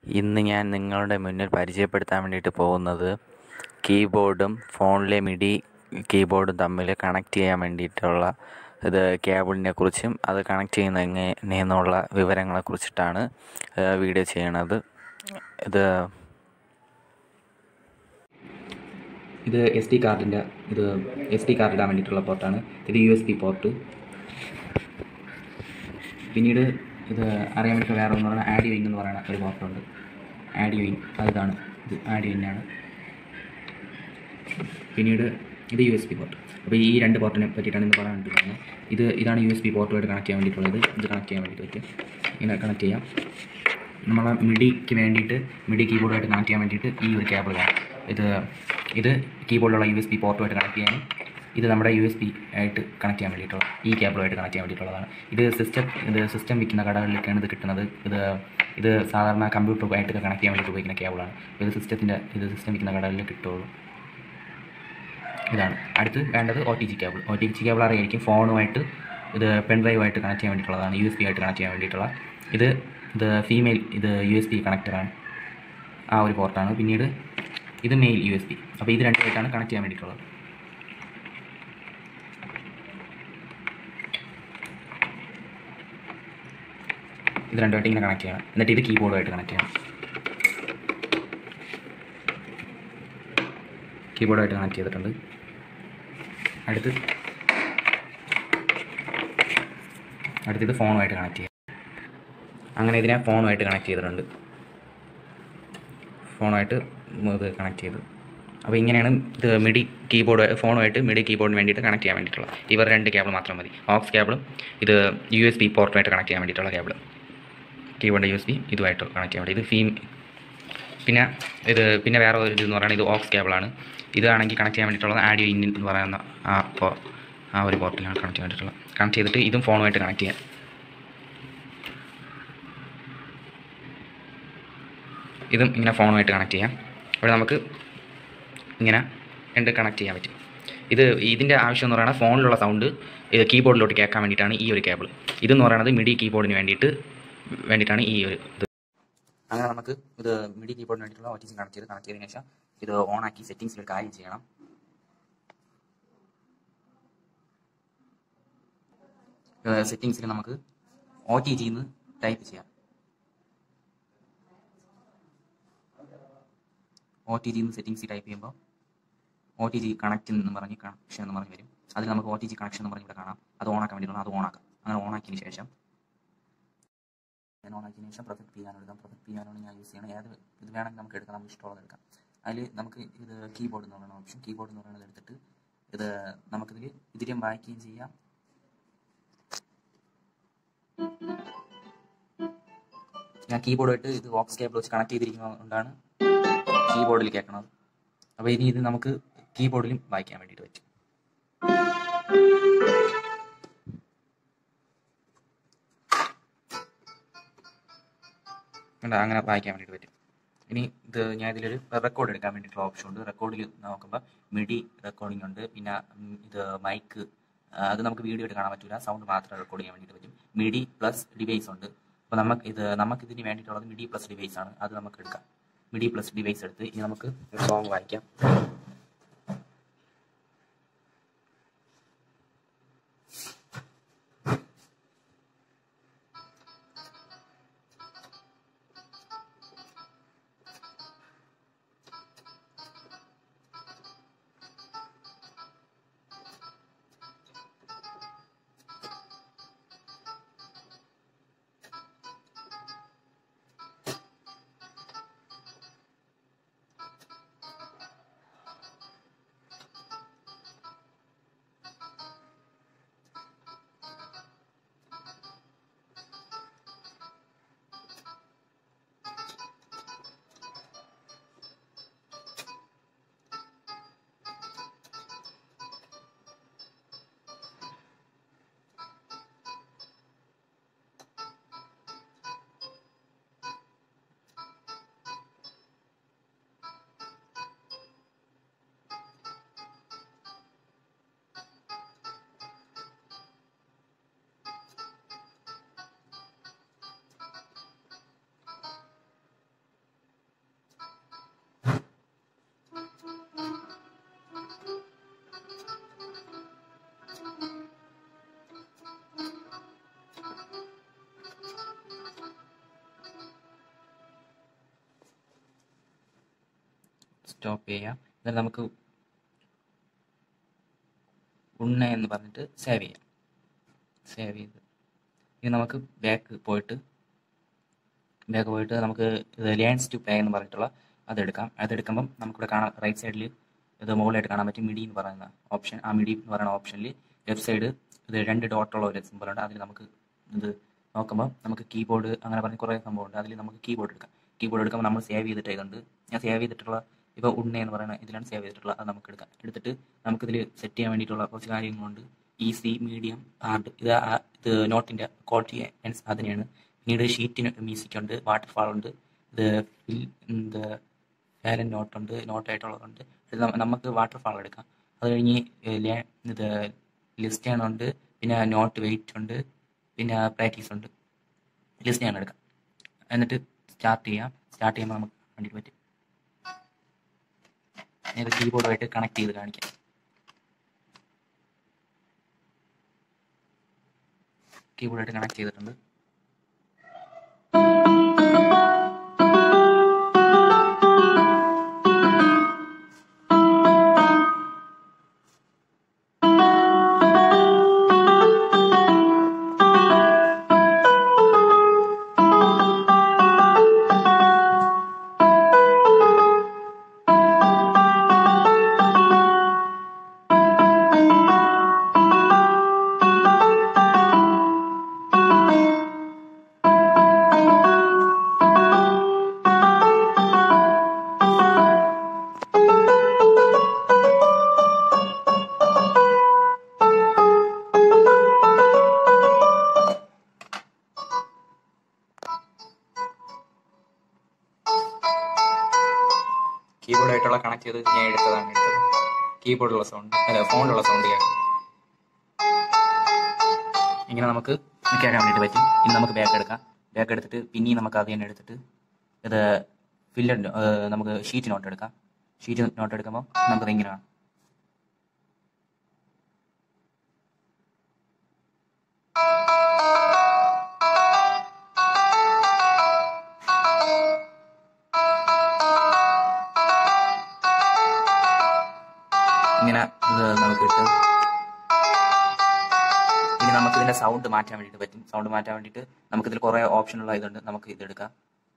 ഇന്ന് ഞാൻ നിങ്ങളുടെ മുന്നിൽ പരിചയപ്പെടുത്താൻ വേണ്ടിയിട്ട് പോകുന്നത് കീബോർഡും ഫോണിലെ മിഡി കീബോർഡും തമ്മിൽ കണക്ട് ചെയ്യാൻ വേണ്ടിയിട്ടുള്ള ഇത് കേബിളിനെ കുറിച്ചും അത് കണക്ട് ചെയ്യുന്ന എങ്ങനെയെന്നുള്ള വിവരങ്ങളെ കുറിച്ചിട്ടാണ് വീഡിയോ ചെയ്യണത് ഇത് ഇത് എസ് ഡി കാർഡിൻ്റെ ഇത് എസ് ഡി കാർഡ് ഇടാൻ വേണ്ടിയിട്ടുള്ള പോർട്ടാണ് ഇത് യു എസ് ബി പോർട്ട് പിന്നീട് ഇത് അറിയാൻ വേണ്ടി വേറെ ഒന്ന് പറയുന്നത് ആഡിയോ ഇൻ എന്ന് പറയുന്ന ഒരു പോർട്ടുണ്ട് ആഡിയോ ഇൻ അതാണ് ഇത് ആഡിയോ ഇന്നാണ് പിന്നീട് ഇത് യു എസ് ബി പോർട്ട് അപ്പോൾ ഈ രണ്ട് പോർട്ടിനെ പറ്റിയിട്ടാണ് ഇന്ന് പറയാൻ വേണ്ടി പോകുന്നത് ഇത് ഇതാണ് യു എസ് ബി പോർട്ടുമായിട്ട് കണക്ട് ചെയ്യാൻ വേണ്ടിയിട്ടുള്ളത് ഇത് കണക്ട് ചെയ്യാൻ വേണ്ടിയിട്ട് പറ്റും ഇങ്ങനെ കണക്ട് ചെയ്യാം നമ്മളെ മിഡിക്ക് വേണ്ടിയിട്ട് മിഡി കീബോർഡുമായിട്ട് കണക്ട് ചെയ്യാൻ വേണ്ടിയിട്ട് ഈ ഒരു കേബിൾ വേണം ഇത് ഇത് കീബോർഡിലുള്ള യു എസ് ബി പോർട്ടുമായിട്ട് കണക്ട് ചെയ്യാനും ഇത് നമ്മുടെ യു എസ് ബി ആയിട്ട് കണക്ട് ചെയ്യാൻ വേണ്ടിയിട്ടുള്ള ഈ കേബിളുമായിട്ട് കണക്ട് ചെയ്യാൻ വേണ്ടിയിട്ടുള്ളതാണ് ഇത് സിസ്റ്റം ഇത് സിസ്റ്റം വിൽക്കുന്ന കടകളിലൊക്കെയാണ് ഇത് കിട്ടുന്നത് ഇത് ഇത് സാധാരണ കമ്പ്യൂട്ടറുമായിട്ട് കണക്ട് ചെയ്യാൻ വേണ്ടി ഉപയോഗിക്കുന്ന കേബിളാണ് ഇത് സിസ്റ്റത്തിൻ്റെ ഇത് സിസ്റ്റം വിൽക്കുന്ന കടകളിൽ കിട്ടുള്ളൂ ഇതാണ് അടുത്ത് വേണ്ടത് O T G cable O T G cable അറിയായിരിക്കും ഫോണുമായിട്ട് ഇത് പെൻ ഡ്രൈവായിട്ട് കണക്ട് ചെയ്യാൻ വേണ്ടിയിട്ടുള്ളതാണ് യു എസ് ബി ആയിട്ട് കണക്ട് ചെയ്യാൻ വേണ്ടിയിട്ടുള്ള ഇത് ഇത് ഫീമെയിൽ ഇത് യു എസ് ബി കണക്ടറാണ് ആ ഒരു പോർട്ടാണ് പിന്നീട് ഇത് മെയിൽ യു എസ് ബി അപ്പോൾ ഇത് രണ്ടുമായിട്ടാണ് കണക്ട് ചെയ്യാൻ വേണ്ടിയിട്ടുള്ളത് ഇത് രണ്ടുമായിട്ട് ഇങ്ങനെ കണക്ട് ചെയ്യണം എന്നിട്ട് ഇത് കീബോർഡുമായിട്ട് കണക്ട് ചെയ്യണം കീബോർഡുമായിട്ട് കണക്ട് ചെയ്തിട്ടുണ്ട് അടുത്ത് അടുത്തത് ഫോണുമായിട്ട് കണക്ട് ചെയ്യാം അങ്ങനെ ഇതിനെ ഫോണുമായിട്ട് കണക്ട് ചെയ്തിട്ടുണ്ട് ഫോണുമായിട്ട് ഇത് കണക്ട് ചെയ്തു അപ്പോൾ ഇങ്ങനെയാണ് ഇത് മിഡി കീബോർഡ് ഫോണുമായിട്ട് മിഡി കീബോർഡിന് വേണ്ടിയിട്ട് കണക്ട് ചെയ്യാൻ വേണ്ടിയിട്ടുള്ള ഇവർ രണ്ട് കേബിൾ മാത്രം മതി ഓക്സ് കേബിളും ഇത് യു എസ് ബി പോർട്ടുമായിട്ട് കണക്ട് ചെയ്യാൻ വേണ്ടിയിട്ടുള്ള cable keyboard U S B ഇതുമായിട്ട് കണക്ട് ചെയ്യാൻ വേണ്ടി ഇത് ഫീം പിന്നെ ഇത് പിന്നെ വേറെ ഒരു ഇതെന്ന് പറയുന്നത് ഇത് ഓക്സ് കേബിളാണ് ഇതാണെങ്കിൽ കണക്ട് ചെയ്യാൻ വേണ്ടിയിട്ടുള്ളത് ആഡിയോ ഇൻ എന്ന് പറയുന്ന ആ പോ ആ ഒരു പോർട്ടിലാണ് കണക്ട് ചെയ്യാൻ വേണ്ടിയിട്ടുള്ളത് കണക്ട് ചെയ്തിട്ട് ഇതും ഫോണുമായിട്ട് കണക്ട് ചെയ്യാം ഇതും ഇങ്ങനെ ഫോണുമായിട്ട് കണക്ട് ചെയ്യാം അവിടെ നമുക്ക് ഇങ്ങനെ രണ്ട് കണക്ട് ചെയ്യാൻ പറ്റും ഇത് ഇതിൻ്റെ ആവശ്യം എന്ന് പറയുന്നത് ഫോണിലുള്ള സൗണ്ട് ഇത് കീബോർഡിലോട്ട് കേൾക്കാൻ വേണ്ടിയിട്ടാണ് ഈ ഒരു കേബിൾ ഇതെന്ന് പറയുന്നത് മിഡി കീബോർഡിന് വേണ്ടിയിട്ട് വേണ്ടിയിട്ടാണ് ഈ ഒരു ഇത് അങ്ങനെ നമുക്ക് ഇത് മിഡി കീബോർഡിന് വേണ്ടിയിട്ടുള്ള ഒ ടി സി കണക്ട് ചെയ്ത് കണക്ട് ചെയ്തതിനു ശേഷം ഇത് ഓൺ ആക്കി സെറ്റിംഗ്സിൽ ഒരു കാര്യം ചെയ്യണം സെറ്റിംഗ്സിൽ നമുക്ക് ഒ ടി ജിന്ന് ടൈപ്പ് ചെയ്യാം ഒ ടി ജിന്ന് സെറ്റിംഗ്സ് ടൈപ്പ് ചെയ്യുമ്പോൾ ഒ ടി ജി കണക്റ്റ് എന്ന് പറഞ്ഞ് കണക്ഷൻ എന്ന് പറഞ്ഞ് വരും അതിൽ നമുക്ക് ഒ ടി ജി കണക്ഷൻ എന്ന് പറഞ്ഞ് ഇവിടെ കാണാം അത് ഓൺ ആക്കാൻ വേണ്ടിയിട്ടുള്ള അത് ഓൺ ആക്കാം അങ്ങനെ ഓൺ ആക്കിയതിന് ശേഷം ഞാൻ ഓൺ ആക്കിയതിന് ശേഷം പ്രൊഫക്ട് ചെയ്യാൻ എടുക്കാം പ്രൊഫക്ട് ചെയ്യാനാണ് ഞാൻ യൂസ് ചെയ്യണം ഏത് ഇത് വേണമെങ്കിൽ നമുക്ക് എടുക്കാം നമുക്ക് ഇഷ്ടമുള്ളത് എടുക്കാം അതിൽ നമുക്ക് ഇത് കീബോർഡ് എന്ന് പറയുന്ന ഓപ്ഷൻ കീബോർഡ് എന്ന് പറയുന്നത് എടുത്തിട്ട് ഇത് നമുക്കിതിൽ ഇതിലും വായിക്കുകയും ചെയ്യാം ഞാൻ കീബോർഡായിട്ട് ഇത് ഓക്സ് കേബിൾ വെച്ച് കണക്ട് ചെയ്തിരിക്കുന്നതുകൊണ്ടാണ് കീബോർഡിൽ കേൾക്കണത് അപ്പോൾ ഇനി ഇത് നമുക്ക് കീബോർഡിലും വായിക്കാൻ വേണ്ടിയിട്ട് പറ്റും കണ്ടോ അങ്ങനെ വായിക്കാൻ വേണ്ടിയിട്ട് പറ്റും ഇനി ഇത് ഞാൻ ഇതിലൊരു റെക്കോർഡ് എടുക്കാൻ വേണ്ടിയിട്ടുള്ള ഓപ്ഷൻ ഉണ്ട് റെക്കോർഡിൽ നോക്കുമ്പോൾ മിഡി റെക്കോർഡിംഗ് ഉണ്ട് പിന്നെ ഉം, ഇത് മൈക്ക് അത് നമുക്ക് വീഡിയോ ആയിട്ട് കാണാൻ പറ്റില്ല സൗണ്ട് മാത്രം റെക്കോർഡ് ചെയ്യാൻ വേണ്ടിയിട്ട് പറ്റും മിഡി പ്ലസ് ഡിവൈസ് ഉണ്ട് അപ്പോൾ നമുക്ക് ഇത് നമുക്ക് ഇതിന് വേണ്ടിയിട്ടുള്ളത് മിഡി പ്ലസ് ഡിവൈസ് ആണ് അത് നമുക്ക് എടുക്കാം മിഡി പ്ലസ് ഡിവൈസ് എടുത്ത് ഇനി നമുക്ക് ഒരു സോങ് വായിക്കാം സ്റ്റോപ്പ് ചെയ്യാം എന്നിട്ട് നമുക്ക് ഉണ്ണ എന്ന് പറഞ്ഞിട്ട് സേവ് ചെയ്യാം സേവ് ചെയ്ത് ഇനി നമുക്ക് ബാക്ക് പോയിട്ട് ബാക്ക് പോയിട്ട് നമുക്ക് ഇത് ലേൺസ് ടു പേ എന്ന് പറഞ്ഞിട്ടുള്ള അതെടുക്കാം അതെടുക്കുമ്പം നമുക്കിവിടെ കാണാം റൈറ്റ് സൈഡിൽ ഇത് മുകളിലായിട്ട് കാണാൻ പറ്റും മിഡി എന്ന് പറയുന്ന ഓപ്ഷൻ ആ മിഡി എന്ന് പറയുന്ന ഓപ്ഷനിൽ ലെഫ്റ്റ് സൈഡ് ഇത് രണ്ട് ഡോട്ടുള്ള ഒരു സിമ്പിൾ ഉണ്ട് അതിൽ നമുക്ക് ഇത് നോക്കുമ്പോൾ നമുക്ക് കീബോർഡ് അങ്ങനെ പറഞ്ഞ് കുറേ സംഭവമുണ്ട് അതിൽ നമുക്ക് കീബോർഡ് എടുക്കാം കീബോർഡ് എടുക്കുമ്പോൾ നമ്മൾ സേവ് ചെയ്തിട്ട് ഇതുണ്ട് ഞാൻ സേവ് ചെയ്തിട്ടുള്ള ഇപ്പോൾ ഉണ്ണ എന്ന് പറയുന്ന ഇതിലാണ് സേവ് ചെയ്തിട്ടുള്ളത് അത് നമുക്ക് എടുക്കാം എടുത്തിട്ട് നമുക്കിതിൽ സെറ്റ് ചെയ്യാൻ വേണ്ടിയിട്ടുള്ള കുറച്ച് കാര്യങ്ങളുണ്ട് ഈസി മീഡിയം ഹാർഡ് ഇത് ആ- ഇത് നോട്ടിൻ്റെ ക്വാളിറ്റി അതിനെയാണ് പിന്നീട് ഷീറ്റിന് മ്യൂസിക് ഉണ്ട് വാട്ടർഫാൾ ഉണ്ട് ഇത് ഫിൽ ഇത് ഫാലൻ നോട്ടുണ്ട് നോട്ടായിട്ടുള്ളതുണ്ട് ഇത് നമ്മ- നമുക്ക് വാട്ടർഫാൾ എടുക്കാം അത് കഴിഞ്ഞ് ഏഹ് ലെ- ഇത് ലിസ്റ്റ് ഉണ്ട് പിന്നെ നോട്ട് വെയിറ്റ് ഉണ്ട് പിന്നെ പ്രാക്ടീസ് ഉണ്ട് ലിസ്റ്റ് ഞാൻ എടുക്കാം എന്നിട്ട് സ്റ്റാർട്ട് ചെയ്യാം സ്റ്റാർട്ട് ചെയ്യുമ്പോൾ നമുക്ക് വേണ്ടിയിട്ട് പറ്റും ഇത് കീബോർഡുമായിട്ട് കണക്ട് ചെയ്ത് കാണിക്കാം കീബോർഡായിട്ട് കണക്ട് ചെയ്തിട്ടുണ്ട് കീബോർഡായിട്ടുള്ള കണക്ട് ചെയ്ത് ഞാൻ എടുത്തതാണ് എടുത്തത് കീബോർഡുള്ള സൗണ്ട് അല്ല ഫോണിലുള്ള സൗണ്ട് കേൾക്കാം ഇങ്ങനെ നമുക്ക് കേൾക്കാൻ വേണ്ടിയിട്ട് പറ്റും ഇനി നമുക്ക് ബാക്ക് എടുക്കാം ബാക്ക് എടുത്തിട്ട് പിന്നെയും നമുക്ക് അത് തന്നെ എടുത്തിട്ട് ഇത് ഫില്ലർ നമുക്ക് ഷീറ്റ് നോട്ട് എടുക്കാം ഷീറ്റ് നോട്ട് എടുക്കുമ്പോൾ നമുക്കത് ഇങ്ങനെ കാണാം ഇങ്ങനെ ഇത് നമുക്ക് കിട്ടും ഇനി നമുക്ക് ഇതിന്റെ സൗണ്ട് മാറ്റാൻ വേണ്ടിയിട്ട് പറ്റും സൗണ്ട് മാറ്റാൻ വേണ്ടിയിട്ട് നമുക്ക് ഇതിൽ കുറെ ഓപ്ഷനുള്ള ഇതുണ്ട് നമുക്ക് ഇത് എടുക്കാം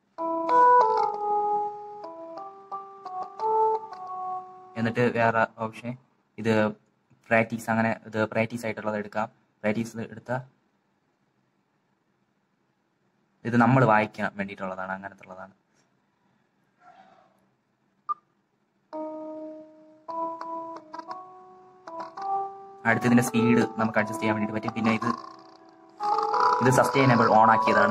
എന്നിട്ട് വേറെ ഓപ്ഷൻ ഇത് പ്രാക്ടീസ് അങ്ങനെ ഇത് പ്രാക്ടീസ് ആയിട്ടുള്ളത് എടുക്കാം പ്രാക്ടീസ് എടുത്ത ഇത് നമ്മൾ വായിക്കാൻ വേണ്ടിയിട്ടുള്ളതാണ് അങ്ങനത്തെ ഉള്ളതാണ് അടുത്തതിന്റെ സ്പീഡ് നമുക്ക് അഡ്ജസ്റ്റ് ചെയ്യാൻ വേണ്ടിയിട്ട് പറ്റും പിന്നെ ഇത് ഇത് സസ്റ്റൈനബിൾ ഓൺ ആക്കിയതാണ്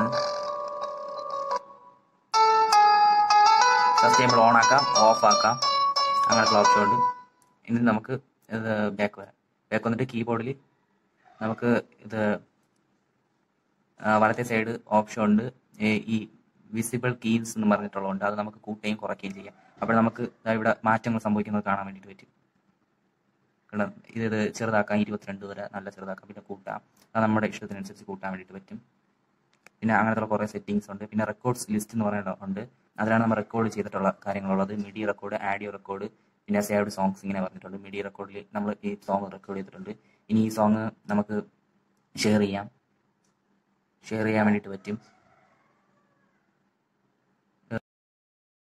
സസ്റ്റൈനബിൾ ഓൺ ആക്കാം ഓഫ് ആക്കാം അങ്ങനത്തെ ഓപ്ഷൻ ഉണ്ട് ഇനി നമുക്ക് ഇത് ബാക്ക് വരാം ബാക്ക് വന്നിട്ട് കീബോർഡിൽ നമുക്ക് ഇത് ആ, വലത്തെ സൈഡ് ഓപ്ഷൻ ഉണ്ട് ഏ, ഈ വിസിബിൾ കീസ് എന്ന് പറഞ്ഞിട്ടുള്ളതുണ്ട് അത് നമുക്ക് കൂട്ടുകയും കുറയ്ക്കുകയും ചെയ്യാം അപ്പോൾ നമുക്ക് ദാ ഇവിടെ മാറ്റങ്ങൾ സംഭവിക്കുന്നത് കാണാൻ വേണ്ടിയിട്ട് പറ്റും കാരണം ഇത് ഇത് ചെറുതാക്കാം ഇരുപത്തിരണ്ട് വരെ നല്ല ചെറുതാക്കാം പിന്നെ കൂട്ടാം അത് നമ്മുടെ ഇഷ്ടത്തിനനുസരിച്ച് കൂട്ടാൻ വേണ്ടിയിട്ട് പറ്റും പിന്നെ അങ്ങനത്തെ കുറേ സെറ്റിങ്സ് ഉണ്ട് പിന്നെ റെക്കോർഡ്സ് ലിസ്റ്റ് എന്ന് പറയുന്നത് ഉണ്ട് അതിലാണ് നമ്മൾ റെക്കോർഡ് ചെയ്തിട്ടുള്ള കാര്യങ്ങളുള്ളത് മിഡി റെക്കോർഡ് ആഡിയോ റെക്കോർഡ് പിന്നെ സേവ്ഡ് സോങ്സ് ഇങ്ങനെ പറഞ്ഞിട്ടുണ്ട് മിഡി റെക്കോർഡിൽ നമ്മൾ ഈ സോങ് റെക്കോർഡ് ചെയ്തിട്ടുണ്ട് ഇനി ഈ സോങ് നമുക്ക് ഷെയർ ചെയ്യാം ഷെയർ ചെയ്യാൻ വേണ്ടിയിട്ട് പറ്റും